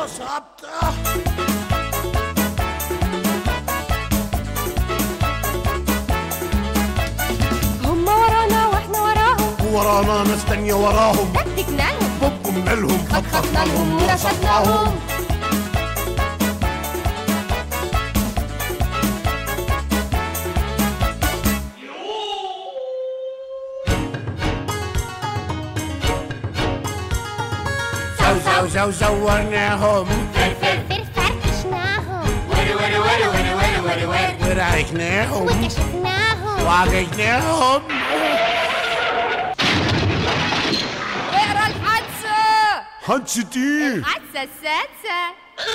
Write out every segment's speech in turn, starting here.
ببساطة هم ورانا واحنا وراهم ورانا ناس تانية وراهم تكتكناهم بقمنا لهم خطفنا لهم ورصدناهم زو زو زو زورناهم فرفر فركشناهم ورعكناهم وكشفناهم وعججناهم اقرا الحادثة حدثتي الحادثة السادسة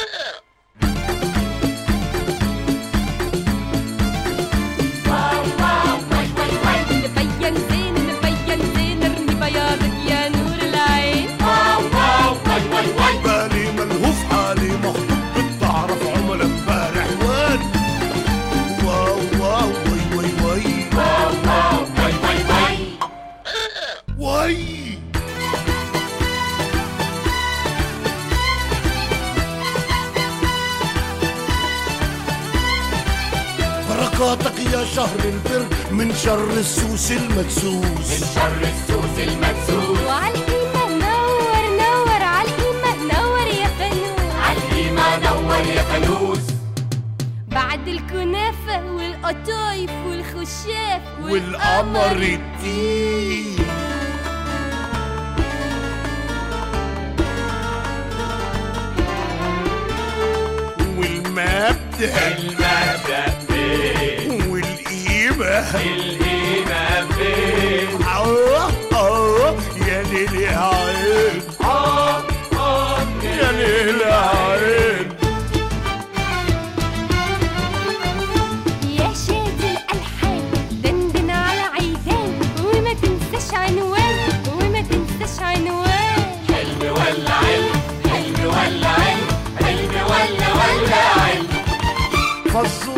نبين زين نبين زين ارمي بياضك يا نور العين بالي ملهوف حالي مخطوط بتعرف عملاء امبارح وين واو واو وي وي وي وي بركاتك يا شهر البر من شر السوس المدسوس وعلى القيمة نور نور على القيمة نور يا فانوس بعد الكنافة والقطايف والخشاف والقمر الدين والمبدأ المبدأ فين والقيمة القيمة فين آه آه يا ليل يا عين آه آه يا ليل يا عين يا شادي الألحان دندن على عيدان وما تنساش عنوان وما تنساش عنوان حلم ولا علم حلم ولا علم حلم ولا ولا علم فزورة